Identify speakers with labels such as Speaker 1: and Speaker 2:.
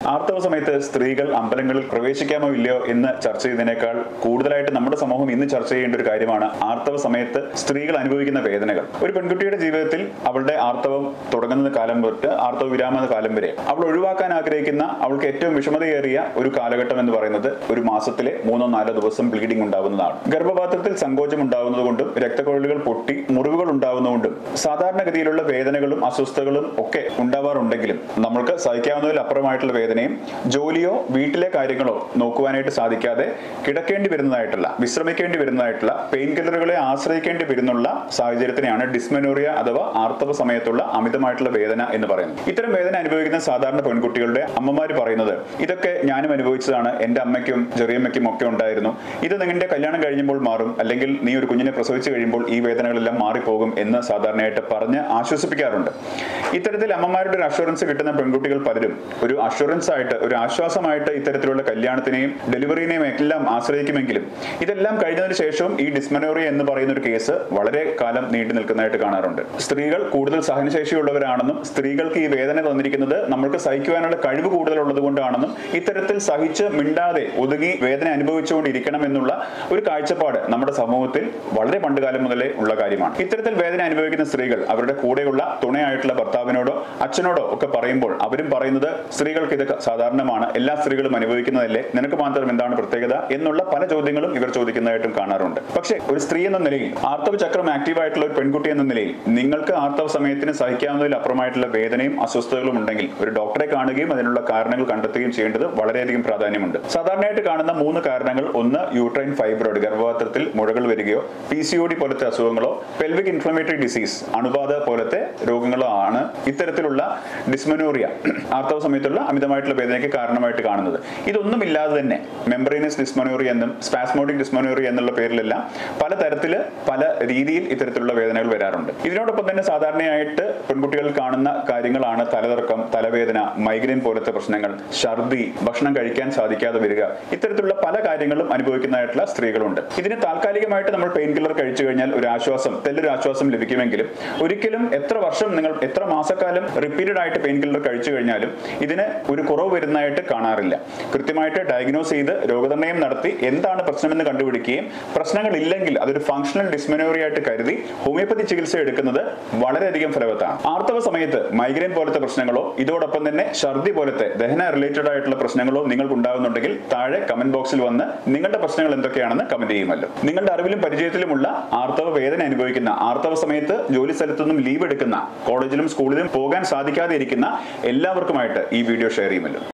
Speaker 1: ആർത്തവ സമയത്ത് സ്ത്രീകൾ അമ്പലങ്ങളിൽ പ്രവേശിക്കാമോ ഇല്ലയോ എന്ന് ചർച്ച ചെയ്തതിനേക്കാൾ കൂടുതലായിട്ട് നമ്മുടെ സമൂഹം ഇന്ന് ചർച്ച ചെയ്യേണ്ട ഒരു കാര്യമാണ് ആർത്തവ സമയത്ത് സ്ത്രീകൾ അനുഭവിക്കുന്ന വേദനകൾ ഒരു പെൺകുട്ടിയുടെ ജീവിതത്തിൽ അവളുടെ ആർത്തവം തുടങ്ങുന്ന കാലം തൊട്ട് ആർത്തവ വിരാമ കാലം വരെ അവൾ ഒഴിവാക്കാൻ ആഗ്രഹിക്കുന്ന അവൾക്ക് ഏറ്റവും വിഷമതയേറിയ ഒരു കാലഘട്ടം എന്ന് പറയുന്നത് ഒരു മാസത്തിലെ മൂന്നോ നാലോ ദിവസം ബ്ലീഡിംഗ് ഉണ്ടാവുന്നതാണ് ഗർഭപാത്രത്തിൽ സങ്കോചം ഉണ്ടാവുന്നതുകൊണ്ടും രക്തക്കൊഴലുകൾ പൊട്ടി മുറിവുകൾ ഉണ്ടാവുന്നതുകൊണ്ടും സാധാരണഗതിയിലുള്ള വേദനകളും അസ്വസ്ഥതകളും ഒക്കെ ഉണ്ടാവാറുണ്ടെങ്കിലും നമ്മൾക്ക് സഹിക്കാവുന്നതിൽ അപ്പുറമായിട്ടുള്ള വേദനയും ജോലിയോ വീട്ടിലെ കാര്യങ്ങളോ നോക്കുവാനായിട്ട് സാധിക്കാതെ കിടക്കേണ്ടി വരുന്നതായിട്ടുള്ള വിശ്രമിക്കേണ്ടി വരുന്നതായിട്ടുള്ള പെയിൻ കില്ലറുകളെ ആശ്രയിക്കേണ്ടി വരുന്നുള്ള സാഹചര്യത്തിനെയാണ് ഡിസ്മെനോറിയ അഥവാ ആർത്തവ സമയത്തുള്ള അമിതമായിട്ടുള്ള വേദന എന്ന് പറയുന്നത് ഇത്തരം വേദന അനുഭവിക്കുന്ന സാധാരണ പെൺകുട്ടികളുടെ അമ്മമാര് പറയുന്നത് ഇതൊക്കെ ഞാനും അനുഭവിച്ചതാണ് എന്റെ അമ്മയ്ക്കും ചെറിയമ്മയ്ക്കും ഒക്കെ ഉണ്ടായിരുന്നു ഇത് നിങ്ങളുടെ കല്യാണം കഴിയുമ്പോൾ മാറും അല്ലെങ്കിൽ നീ ഒരു കുഞ്ഞിനെ പ്രസവിച്ചു കഴിയുമ്പോൾ ഈ വേദനകളെല്ലാം മാറിപ്പോകും എന്ന് സാധാരണയായിട്ട് പറഞ്ഞ് ആശ്വസിപ്പിക്കാറുണ്ട് ഇത്തരത്തിൽ അമ്മമാരുടെ ഒരു അഷുറൻസ് കിട്ടുന്ന പെൺകുട്ടികൾ പലരും ഒരു അഷുറൻസ് ആയിട്ട് ഒരു ആശ്വാസമായിട്ട് ഇത്തരത്തിലുള്ള കല്യാണത്തിനെയും ഡെലിവറിനെയും എല്ലാം ആശ്രയിക്കുമെങ്കിലും ഇതെല്ലാം കഴിഞ്ഞതിന് ശേഷവും ഈ ഡിസ്മനോറിയ എന്ന് പറയുന്ന ഒരു കേസ് വളരെ കാലം നീണ്ടു നിൽക്കുന്നതായിട്ട് കാണാറുണ്ട് സ്ത്രീകൾ കൂടുതൽ സഹനശേഷിയുള്ളവരാണെന്നും സ്ത്രീകൾക്ക് ഈ വേദന തന്നിരിക്കുന്നത് നമ്മൾക്ക് സഹിക്കുവാനുള്ള കഴിവ് കൂടുതലുള്ളത് കൊണ്ടാണെന്നും ഇത്തരത്തിൽ സഹിച്ച് മിണ്ടാതെ ഒതുങ്ങി വേദന അനുഭവിച്ചുകൊണ്ടിരിക്കണം എന്നുള്ള ഒരു കാഴ്ചപ്പാട് നമ്മുടെ സമൂഹത്തിൽ വളരെ പണ്ടുകാലം മുതലേ ഉള്ള കാര്യമാണ് ഇത്തരത്തിൽ വേദന അനുഭവിക്കുന്ന സ്ത്രീകൾ അവരുടെ കൂടെയുള്ള തുണയായിട്ടുള്ള ഭർത്താവിനോടോ അച്ഛനോടോ ഒക്കെ പറയുമ്പോൾ അവരും പറയുന്നത് സ്ത്രീകൾക്ക് ഇത് സാധാരണമാണ് എല്ലാ സ്ത്രീകളും അനുഭവിക്കുന്നതല്ലേ നിനക്ക് മാത്രം എന്താണ് പ്രത്യേകത എന്നുള്ള പല ചോദ്യങ്ങളും ഇവർ ചോദിക്കുന്നതായിട്ടും കാണാറുണ്ട് പക്ഷേ ഒരു സ്ത്രീ എന്ന നിലയിൽ ആർത്തവ ചക്രം ആക്റ്റീവ് ആയിട്ടുള്ള ഒരു പെൺകുട്ടി എന്ന നിലയിൽ നിങ്ങൾക്ക് ആർത്തവ സമയത്തിന് സഹിക്കാവുന്നതിൽ അപ്പുറമായിട്ടുള്ള വേദനയും അസ്വസ്ഥതകളും ഉണ്ടെങ്കിൽ ഒരു ഡോക്ടറെ കാണുകയും അതിനുള്ള കാരണങ്ങൾ കണ്ടെത്തുകയും ചെയ്യേണ്ടത് വളരെയധികം പ്രാധാന്യമുണ്ട് സാധാരണയായിട്ട് കാണുന്ന മൂന്ന് കാരണങ്ങൾ ഒന്ന് യൂട്രൈൻ ഫൈബ്രോയിഡ് ഗർഭപാത്രത്തിൽ മുഴകൾ വരികയോ പി സി ഒ ഡി പോലത്തെ അസുഖങ്ങളോ പെൽവിക് ഇൻഫ്ലമേറ്ററി ഡിസീസ് അണുബാധ പോലത്തെ രോഗങ്ങളോ ആണ് ഇത്തരത്തിലുള്ള ഡിസ്മനോറിയ ആർത്തവ സമയത്തുള്ള അമിതമായിട്ടുള്ള വേദനയ്ക്ക് കാരണമായിട്ട് കാണുന്നത് ഇതൊന്നുമില്ലാതെ തന്നെ മെമ്പറേനസ് ഡിസ്മനോറിയ എന്നും സ്പാസ്മോട്ടിക് ഡിസ്മനോറിയ എന്നുള്ള പേരിലെല്ലാം പല തരത്തില് പല രീതിയിൽ ഇത്തരത്തിലുള്ള വേദനകൾ വരാറുണ്ട് ഇതിനോടൊപ്പം തന്നെ സാധാരണയായിട്ട് പെൺകുട്ടികളിൽ കാണുന്ന കാര്യങ്ങളാണ് തലതർക്കം തലവേദന മൈഗ്രെയിൻ പോലത്തെ പ്രശ്നങ്ങൾ ഛർദി ഭക്ഷണം കഴിക്കാൻ സാധിക്കാതെ വരിക ഇത്തരത്തിലുള്ള പല കാര്യങ്ങളും അനുഭവിക്കുന്നതായിട്ടുള്ള സ്ത്രീകളുണ്ട് ഇതിന് താൽക്കാലികമായിട്ട് നമ്മൾ പെയിൻ കില്ലർ കഴിച്ചു കഴിഞ്ഞാൽ ഒരു ആശ്വാസം തെല്ലൊരു ആശ്വാസം ലഭിക്കുമെങ്കിലും ഒരിക്കലും എത്ര വർഷം നിങ്ങൾ എത്ര മാസക്കാലം റിപ്പീറ്റഡ് ആയിട്ട് പെയിൻ കില്ലർ കഴിച്ചു കഴിഞ്ഞാലും ഇതിന് ഒരു കുറവ് വരുന്നതായിട്ട് കാണാറില്ല കൃത്യമായിട്ട് ഡയഗ്നോസ് ചെയ്ത് രോഗനിർണയം നടത്തി എന്താണ് പ്രശ്നമെന്ന് കണ്ടുപിടിക്കുകയും പ്രശ്നങ്ങൾ ഇല്ലെങ്കിൽ അതൊരു ഫങ്ഷണൽ ഡിസ്മെനോറി ആയിട്ട് കരുതി ഹോമിയോപ്പതി ചികിത്സ എടുക്കുന്നത് വളരെയധികം ഫലവത്താണ് ആർത്തവ സമയത്ത് മൈഗ്രെയിൻ പോലത്തെ പ്രശ്നങ്ങളോ ഇതോടൊപ്പം തന്നെ ഛർദി പോലത്തെ ദഹന റിലേറ്റഡ് ആയിട്ടുള്ള പ്രശ്നങ്ങളോ നിങ്ങൾക്ക് ഉണ്ടാകുന്നുണ്ടെങ്കിൽ താഴെ കമന്റ് ബോക്സിൽ വന്ന് നിങ്ങളുടെ പ്രശ്നങ്ങൾ എന്തൊക്കെയാണെന്ന് കമന്റ് ചെയ്യുമല്ലോ നിങ്ങളുടെ അറിവിലും പരിചയത്തിലുമുള്ള ആർത്തവ വേദന അനുഭവിക്കുന്ന ആർത്തവ സമയത്ത് ജോലി സ്ഥലത്തു നിന്നും ലീവ് എടുക്കുന്ന കോളേജിലും സ്കൂളിലും പോകാൻ സാധിക്കാതെ ഇരിക്കുന്ന എല്ലാവർക്കുമായിട്ട് ഈ വീഡിയോ ഷെയർ ചെയ്യുമല്ലോ